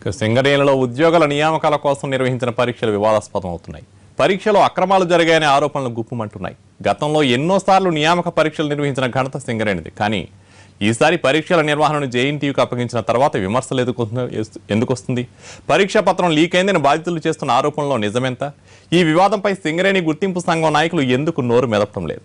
ఇక సింగరేణిలో ఉద్యోగుల నియామకాల కోసం నిర్వహించిన పరీక్షలు వివాదాస్పదం అవుతున్నాయి పరీక్షలో అక్రమాలు జరిగాయనే ఆరోపణలు గుప్పుమంటున్నాయి గతంలో ఎన్నోసార్లు నియామక పరీక్షలు నిర్వహించిన ఘనత సింగరేణిది కానీ ఈసారి పరీక్షల నిర్వహణను జేఎన్టీయూకి అప్పగించిన తర్వాత విమర్శలు ఎందుకు ఎందుకు వస్తుంది పరీక్షా పత్రం లీక్ అయిందని బాధితులు చేస్తున్న ఆరోపణలో నిజమెంత ఈ వివాదంపై సింగరేణి గుర్తింపు సంఘం నాయకులు ఎందుకు నోరు మెదపడం లేదు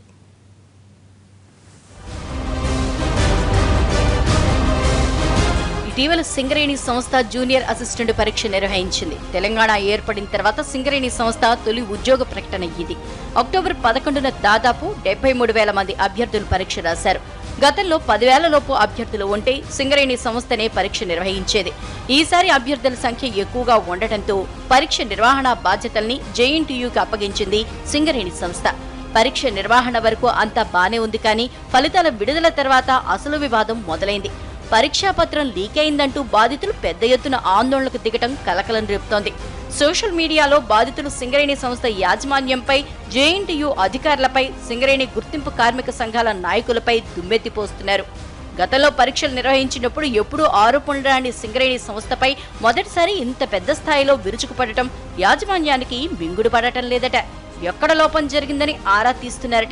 ఇటీవల సింగరేణి సంస్థ జూనియర్ అసిస్టెంట్ పరీక్ష నిర్వహించింది తెలంగాణ ఏర్పడిన తర్వాత సింగరేణి సంస్థ తొలి ఉద్యోగ ప్రకటన ఇది అక్టోబర్ పదకొండున దాదాపు డెబ్బై మూడు వేల మంది అభ్యర్థులు పరీక్ష రాశారు గతంలో పదివేల లోపు అభ్యర్థులు ఉంటే సింగరేణి సంస్థనే పరీక్ష నిర్వహించేది ఈసారి అభ్యర్థుల సంఖ్య ఎక్కువగా ఉండటంతో పరీక్ష నిర్వహణ బాధ్యతల్ని జేఎన్టీయూకి అప్పగించింది సింగరేణి సంస్థ పరీక్ష నిర్వహణ వరకు అంతా బానే ఉంది కానీ ఫలితాల విడుదల తర్వాత అసలు వివాదం మొదలైంది పరీక్షాపత్రం లీక్ అయిందంటూ బాధితులు పెద్ద ఎత్తున ఆందోళనకు దిగటం కలకలం రేపుతోంది సోషల్ మీడియాలో బాధితులు సింగరేణి సంస్థ యాజమాన్యంపై జేఎన్టీయూ అధికారులపై సింగరేణి గుర్తింపు కార్మిక సంఘాల నాయకులపై దుమ్మెత్తిపోస్తున్నారు గతంలో పరీక్షలు నిర్వహించినప్పుడు ఎప్పుడూ ఆరోపణలు రాని సింగరేణి సంస్థపై మొదటిసారి ఇంత పెద్ద స్థాయిలో విరుచుకుపడటం యాజమాన్యానికి మింగుడు పడటం లేదట ఎక్కడ లోపం జరిగిందని ఆరా తీస్తున్నారట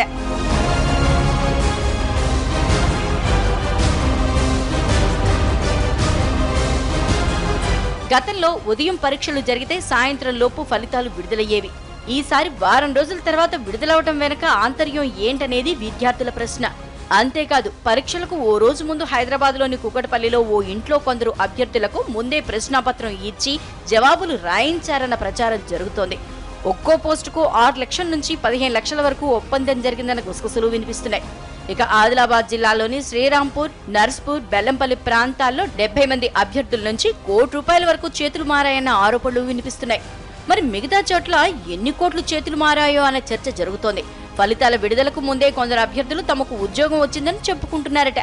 గతంలో ఉదయం పరీక్షలు జరిగితే సాయంత్రం లోపు ఫలితాలు విడుదలయ్యేవి ఈసారి వారం రోజుల తర్వాత విడుదలవటం వెనుక ఆంతర్యం ఏంటనేది విద్యార్థుల ప్రశ్న అంతేకాదు పరీక్షలకు ఓ రోజు ముందు హైదరాబాద్లోని కుకటపల్లిలో ఓ ఇంట్లో కొందరు అభ్యర్థులకు ముందే ప్రశ్నాపత్రం ఇచ్చి జవాబులు రాయించారన్న ప్రచారం జరుగుతోంది ఒక్కో పోస్టుకు ఆరు లక్షల నుంచి పదిహేను లక్షల వరకు ఒప్పందం జరిగిందన్న గుసగుసలు వినిపిస్తున్నాయి ఇక ఆదిలాబాద్ జిల్లాలోని శ్రీరాంపూర్ నర్స్పూర్ బెల్లంపల్లి ప్రాంతాల్లో డెబ్బై మంది అభ్యర్థుల నుంచి కోటి రూపాయల వరకు చేతులు మారాయన్న ఆరోపణలు వినిపిస్తున్నాయి మరి మిగతా చోట్ల ఎన్ని కోట్లు చేతులు మారాయో అనే చర్చ జరుగుతోంది ఫలితాల విడుదలకు ముందే కొందరు అభ్యర్థులు తమకు ఉద్యోగం వచ్చిందని చెప్పుకుంటున్నారట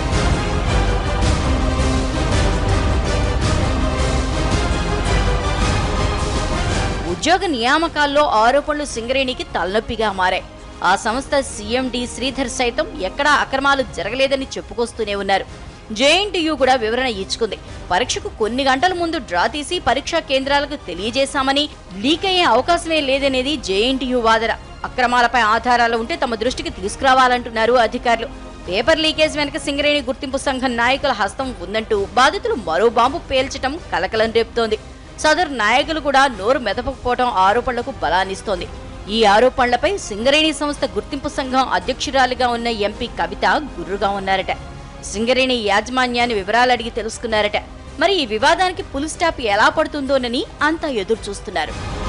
ఉద్యోగ నియామకాల్లో ఆరోపణలు సింగరేణికి తలనొప్పిగా మారాయి ఆ సంస్థ సీఎండి శ్రీధర్ సైతం ఎక్కడా అక్రమాలు జరగలేదని చెప్పుకొస్తూనే ఉన్నారు జేఎన్టీయూ కూడా వివరణ ఇచ్చుకుంది పరీక్షకు కొన్ని గంటల ముందు డ్రా తీసి పరీక్షా కేంద్రాలకు తెలియజేశామని లీక్ అయ్యే అవకాశమే లేదనేది జేఎన్టీయూ వాదన అక్రమాలపై ఆధారాలు ఉంటే తమ దృష్టికి తీసుకురావాలంటున్నారు అధికారులు పేపర్ లీకేజ్ వెనుక సింగరేణి గుర్తింపు సంఘం నాయకుల హస్తం ఉందంటూ బాధితులు మరో బాంబు పేల్చడం కలకలం రేపుతోంది సదరు నాయకులు కూడా నోరు మెదపకపోవడం ఆరోపణలకు బలాన్నిస్తోంది ఈ ఆరోపణలపై సింగరేణి సంస్థ గుర్తింపు సంఘం అధ్యక్షురాలిగా ఉన్న ఎంపీ కవిత గుర్రుగా ఉన్నారట సింగరేణి యాజమాన్యాన్ని వివరాలు అడిగి తెలుసుకున్నారట మరి ఈ వివాదానికి పులి స్టాప్ ఎలా పడుతుందోనని అంతా ఎదురు చూస్తున్నారు